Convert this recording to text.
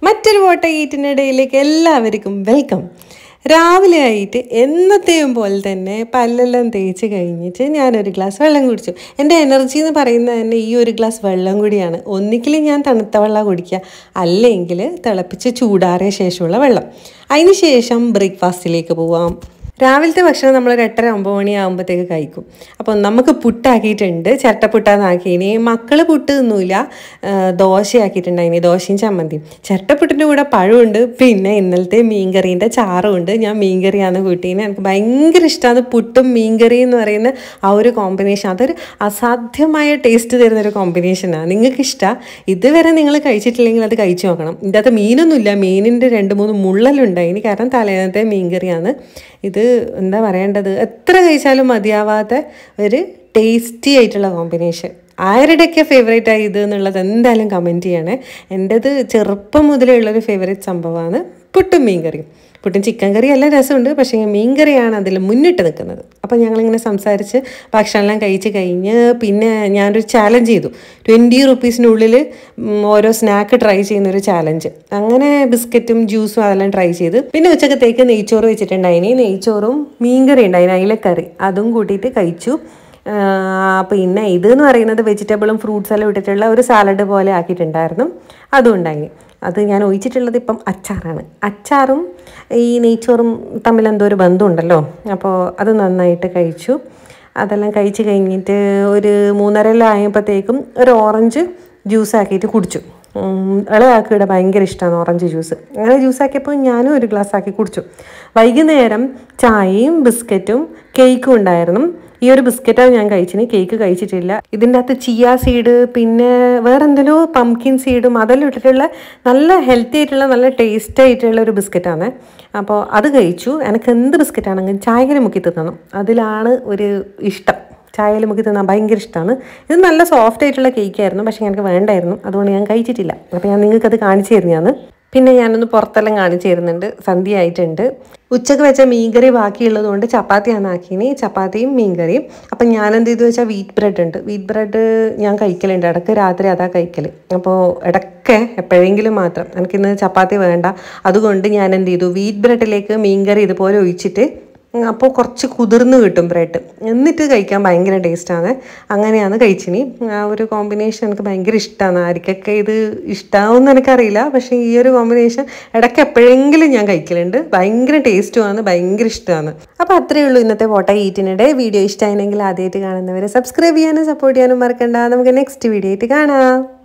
മറ്റൊരു വോട്ട ഈറ്റിനിടയിലേക്ക് എല്ലാവർക്കും വെൽക്കം രാവിലെ ആയിട്ട് എന്നത്തെയും പോലെ തന്നെ പല്ലെല്ലാം തേച്ച് കഴിഞ്ഞിട്ട് ഞാനൊരു ഗ്ലാസ് വെള്ളം കുടിച്ചു എൻ്റെ എനർജി എന്ന് പറയുന്നത് തന്നെ ഈ ഒരു ഗ്ലാസ് വെള്ളം കൂടിയാണ് ഒന്നിക്കിൽ ഞാൻ തണുത്ത വെള്ളം കുടിക്കുക അല്ലെങ്കിൽ തിളപ്പിച്ച് ചൂടാറിയ ശേഷമുള്ള വെള്ളം അതിന് ശേഷം ബ്രേക്ക്ഫാസ്റ്റിലേക്ക് പോവാം രാവിലത്തെ ഭക്ഷണം നമ്മൾ ഒരു എട്ടര ഒമ്പത് മണി ആകുമ്പോഴത്തേക്ക് കഴിക്കും അപ്പോൾ നമുക്ക് പുട്ടാക്കിയിട്ടുണ്ട് ചിരട്ടപ്പുട്ടാന്നാക്കിയിനി മക്കൾ പുട്ട് തിന്നൂല ആ, ദോശയാക്കിയിട്ടുണ്ടായിനി ദോശയും ചമ്മന്തിയും ചിരട്ടപ്പുട്ടിൻ്റെ കൂടെ പഴമുണ്ട് പിന്നെ ഇന്നലത്തെ മീൻകറീൻ്റെ ചാറുമുണ്ട് ഞാൻ മീൻകറിയാണ് കൂട്ടീന് എനിക്ക് ഭയങ്കര ഇഷ്ടമാണ് പുട്ടും മീൻകറിയും എന്ന് പറയുന്ന ആ ഒരു കോമ്പിനേഷൻ അതൊരു അസാധ്യമായ ടേസ്റ്റ് തരുന്ന ഒരു കോമ്പിനേഷനാണ് നിങ്ങൾക്ക് ഇഷ്ടമാണ് ഇതുവരെ നിങ്ങൾ കഴിച്ചിട്ടില്ലെങ്കിൽ അത് കഴിച്ചു നോക്കണം ഇതിൻ്റെ അകത്ത് മീനൊന്നുമില്ല മീനിൻ്റെ രണ്ട് മൂന്ന് മുള്ളലുണ്ടായിനി കാരണം തലേന്നത്തെ മീൻകറിയാണ് ഇത് എന്താ പറയേണ്ടത് എത്ര കഴിച്ചാലും മതിയാവാത്ത ഒരു ടേസ്റ്റി ആയിട്ടുള്ള കോമ്പിനേഷൻ ആരുടെയൊക്കെ ഫേവറേറ്റ് ആയി ഇത് എന്നുള്ളത് എന്തായാലും കമൻറ്റ് ചെയ്യണേ എൻ്റെത് ചെറുപ്പം മുതലേ ഉള്ളൊരു ഫേവറേറ്റ് സംഭവമാണ് പുട്ടും മീൻകറിയും പുട്ടും ചിക്കൻ കറി എല്ലാം രസമുണ്ട് പക്ഷേ മീൻകറിയാണ് അതിൽ മുന്നിട്ട് നിൽക്കുന്നത് അപ്പോൾ ഞങ്ങളിങ്ങനെ സംസാരിച്ച് ഭക്ഷണമെല്ലാം കഴിച്ച് കഴിഞ്ഞ് പിന്നെ ഞാനൊരു ചാലഞ്ച് ചെയ്തു ട്വൻറ്റി റുപ്പീസിനുള്ളിൽ ഓരോ സ്നാക്ക് ട്രൈ ചെയ്യുന്ന ഒരു ചാലഞ്ച് അങ്ങനെ ബിസ്ക്കറ്റും ജ്യൂസും അതെല്ലാം ട്രൈ ചെയ്ത് പിന്നെ ഉച്ചക്കത്തേക്ക് നെയ്ച്ചോറ് വെച്ചിട്ടുണ്ടായിനി നെയ്ച്ചോറും മീൻകറി ഉണ്ടായിന് അയിലക്കറി അതും കൂട്ടിയിട്ട് കഴിച്ചു ആ, പിന്നെ ഇത് എന്ന് പറയുന്നത് വെജിറ്റബിളും ഫ്രൂട്ട്സ് എല്ലാം ഇട്ടിട്ടുള്ള ഒരു സാലഡ് പോലെ ആക്കിയിട്ടുണ്ടായിരുന്നു അതും ഉണ്ടായി അത് ഞാൻ ഒഴിച്ചിട്ടുള്ളത് ഇപ്പം അച്ചാറാണ് അച്ചാറും ഈ നെയ്ച്ചോറും തമ്മിൽ എന്തോ ഒരു ബന്ധമുണ്ടല്ലോ അപ്പോൾ അത് നന്നായിട്ട് കഴിച്ചു അതെല്ലാം കഴിച്ച് കഴിഞ്ഞിട്ട് ഒരു മൂന്നരയെല്ലാം ആയപ്പോഴത്തേക്കും ഒരു ഓറഞ്ച് ജ്യൂസ് ആക്കിയിട്ട് കുടിച്ചു ഉം, ഇളയാൾക്ക് ഇവിടെ ഭയങ്കര ഇഷ്ടമാണ് ഓറഞ്ച് ജ്യൂസ് അങ്ങനെ ജ്യൂസ് ആക്കിയപ്പോൾ ഞാനും ഒരു ഗ്ലാസ് ആക്കി കുടിച്ചു വൈകുന്നേരം ചായയും ബിസ്ക്കറ്റും കേക്കും ഉണ്ടായിരുന്നു ഈ ഒരു ബിസ്ക്കറ്റാണ് ഞാൻ കഴിച്ചിന് കേക്ക് കഴിച്ചിട്ടില്ല ഇതിൻ്റെ അകത്ത് ചിയ സീഡ് പിന്നെ വേറെ എന്തെല്ലോ പംകിൻ സീഡും അതെല്ലാം ഇട്ടിട്ടുള്ള നല്ല ഹെൽത്തി ആയിട്ടുള്ള നല്ല ടേസ്റ്റ് ആയിട്ടുള്ള ഒരു ബിസ്ക്കറ്റാണ് അപ്പോൾ അത് കഴിച്ചു എനിക്ക് എന്ത് ബിസ്ക്കറ്റാണെങ്കിലും ചായയിൽ മുക്കി തിന്നണം അതിലാണ് ഒരു ഇഷ്ടം ചായയിൽ മുക്കി തിന്നാൻ ഭയങ്കര ഇഷ്ടമാണ് ഇത് നല്ല സോഫ്റ്റ് ആയിട്ടുള്ള കേക്കായിരുന്നു പക്ഷേ എനിക്ക് വേണ്ടായിരുന്നു അതുകൊണ്ട് ഞാൻ കഴിച്ചിട്ടില്ല അപ്പോൾ ഞാൻ നിങ്ങൾക്ക് അത് കാണിച്ചു തരുന്നതാണ് പിന്നെ ഞാനൊന്ന് പുറത്തെല്ലാം കാണിച്ചു തരുന്നുണ്ട് സന്ധ്യ ആയിട്ടുണ്ട് ഉച്ചക്ക് വെച്ച മീൻകറി ബാക്കിയുള്ളത് കൊണ്ട് ചപ്പാത്തിയാണ് ആക്കിനി ചപ്പാത്തിയും മീൻകറിയും അപ്പം ഞാൻ എന്ത് ചെയ്തു വെച്ചാൽ വീറ്റ് ബ്രെഡ് ഉണ്ട് വീറ്റ് ബ്രെഡ് ഞാൻ കഴിക്കലുണ്ട് ഇടയ്ക്ക് രാത്രി അതാ കഴിക്കൽ അപ്പോൾ ഇടയ്ക്ക് എപ്പോഴെങ്കിലും മാത്രം എനിക്കിന്ന് ചപ്പാത്തി വേണ്ട അതുകൊണ്ട് ഞാൻ എന്ത് ചെയ്തു വീറ്റ് ബ്രെഡിലേക്ക് മീൻകറി ഇതുപോലെ ഒഴിച്ചിട്ട് അപ്പോൾ കുറച്ച് കുതിർന്ന് കിട്ടും ബ്രെഡ് എന്നിട്ട് കഴിക്കാൻ ഭയങ്കര ടേസ്റ്റാണ് അങ്ങനെയാണ് കഴിച്ചിനി ആ ഒരു കോമ്പിനേഷൻ എനിക്ക് ഭയങ്കര ഇഷ്ടമാണ് ആർക്കൊക്കെ ഇത് ഇഷ്ടമാവുമെന്ന് എനിക്കറിയില്ല പക്ഷേ ഈ ഒരു കോമ്പിനേഷൻ ഇടയ്ക്ക് എപ്പോഴെങ്കിലും ഞാൻ കഴിക്കലുണ്ട് ഭയങ്കര ടേസ്റ്റുമാണ് ഭയങ്കര ഇഷ്ടമാണ് അപ്പോൾ അത്രയേ ഉള്ളൂ ഇന്നത്തെ ഫോട്ടോ ഈറ്റിനിടെ വീഡിയോ ഇഷ്ടമായിരുന്നെങ്കിൽ ആദ്യമായിട്ട് കാണുന്നവരെ സബ്സ്ക്രൈബ് ചെയ്യാനും സപ്പോർട്ട് ചെയ്യാനും മറക്കണ്ട നമുക്ക് നെക്സ്റ്റ് വീഡിയോ ആയിട്ട് കാണാം